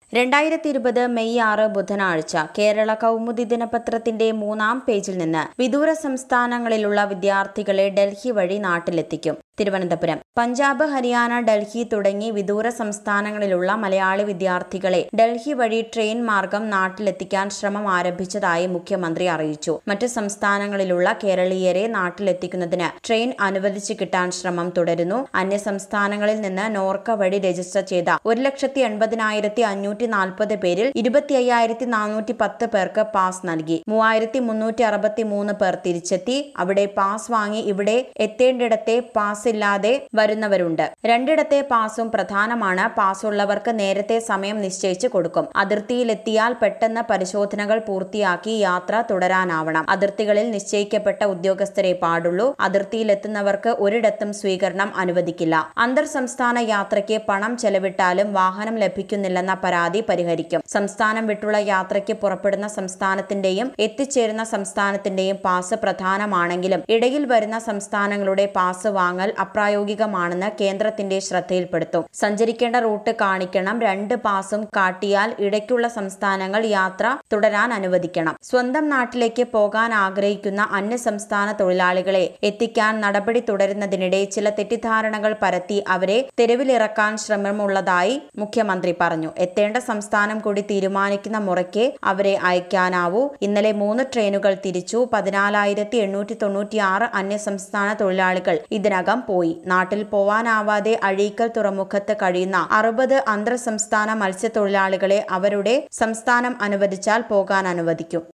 രണ്ടായിരത്തി ഇരുപത് മെയ് ആറ് ബുധനാഴ്ച കേരള കൗമുദി ദിനപത്രത്തിന്റെ മൂന്നാം പേജിൽ നിന്ന് വിദൂര സംസ്ഥാനങ്ങളിലുള്ള വിദ്യാർത്ഥികളെ ഡൽഹി വഴി നാട്ടിലെത്തിക്കും തിരുവനന്തപുരം പഞ്ചാബ് ഹരിയാന ഡൽഹി തുടങ്ങി വിദൂര സംസ്ഥാനങ്ങളിലുള്ള മലയാളി വിദ്യാർത്ഥികളെ ഡൽഹി വഴി ട്രെയിൻ മാർഗം നാട്ടിലെത്തിക്കാൻ ശ്രമം ആരംഭിച്ചതായി മുഖ്യമന്ത്രി അറിയിച്ചു മറ്റ് സംസ്ഥാനങ്ങളിലുള്ള കേരളീയരെ നാട്ടിലെത്തിക്കുന്നതിന് ട്രെയിൻ അനുവദിച്ചു കിട്ടാൻ ശ്രമം തുടരുന്നു അന്യ സംസ്ഥാനങ്ങളിൽ നിന്ന് നോർക്ക വഴി രജിസ്റ്റർ ചെയ്ത ഒരു ലക്ഷത്തി എൺപതിനായിരത്തി അഞ്ഞൂറ്റി നാൽപ്പത് പേരിൽ ഇരുപത്തി അയ്യായിരത്തി നാനൂറ്റി പത്ത് പേർക്ക് പാസ് നൽകി മൂവായിരത്തി മുന്നൂറ്റി അറുപത്തി മൂന്ന് പേർ തിരിച്ചെത്തി അവിടെ പാസ് വാങ്ങി ഇവിടെ എത്തേണ്ടിടത്തെ പാസ് ഇല്ലാതെ വരുന്നവരുണ്ട് രണ്ടിടത്തെ പാസും പ്രധാനമാണ് പാസ് ഉള്ളവർക്ക് നേരത്തെ സമയം നിശ്ചയിച്ചു കൊടുക്കും അതിർത്തിയിലെത്തിയാൽ പെട്ടെന്ന് പരിശോധനകൾ പൂർത്തിയാക്കി യാത്ര തുടരാനാവണം അതിർത്തികളിൽ നിശ്ചയിക്കപ്പെട്ട ഉദ്യോഗസ്ഥരെ പാടുള്ളൂ അതിർത്തിയിലെത്തുന്നവർക്ക് ഒരിടത്തും സ്വീകരണം അനുവദിക്കില്ല അന്തർ സംസ്ഥാന യാത്രയ്ക്ക് പണം ചെലവിട്ടാലും വാഹനം ലഭിക്കുന്നില്ലെന്ന പരാതി പരിഹരിക്കും സംസ്ഥാനം വിട്ടുള്ള യാത്രയ്ക്ക് പുറപ്പെടുന്ന സംസ്ഥാനത്തിന്റെയും എത്തിച്ചേരുന്ന സംസ്ഥാനത്തിന്റെയും പാസ് പ്രധാനമാണെങ്കിലും ഇടയിൽ വരുന്ന സംസ്ഥാനങ്ങളുടെ പാസ് വാങ്ങൽ അപ്രായോഗികമാണെന്ന് കേന്ദ്രത്തിന്റെ ശ്രദ്ധയിൽപ്പെടുത്തും സഞ്ചരിക്കേണ്ട റൂട്ട് കാണിക്കണം രണ്ട് പാസും കാട്ടിയാൽ ഇടയ്ക്കുള്ള സംസ്ഥാനങ്ങൾ യാത്ര തുടരാൻ അനുവദിക്കണം സ്വന്തം നാട്ടിലേക്ക് പോകാൻ ആഗ്രഹിക്കുന്ന അന്യ സംസ്ഥാന തൊഴിലാളികളെ എത്തിക്കാൻ നടപടി തുടരുന്നതിനിടെ ചില തെറ്റിദ്ധാരണകൾ പരത്തി അവരെ തെരുവിലിറക്കാൻ ശ്രമമുള്ളതായി മുഖ്യമന്ത്രി പറഞ്ഞു എത്തേണ്ട സംസ്ഥാനം കൂടി തീരുമാനിക്കുന്ന മുറയ്ക്ക് അവരെ അയക്കാനാവൂ ഇന്നലെ മൂന്ന് ട്രെയിനുകൾ തിരിച്ചു പതിനാലായിരത്തി എണ്ണൂറ്റി തൊണ്ണൂറ്റിയാറ് അന്യ സംസ്ഥാന തൊഴിലാളികൾ ഇതിനകം പോയി നാട്ടിൽ പോവാനാവാതെ അഴീക്കൽ തുറമുഖത്ത് കഴിയുന്ന അറുപത് അന്തർ സംസ്ഥാന മത്സ്യത്തൊഴിലാളികളെ അവരുടെ സംസ്ഥാനം അനുവദിച്ചാൽ പോകാൻ അനുവദിക്കും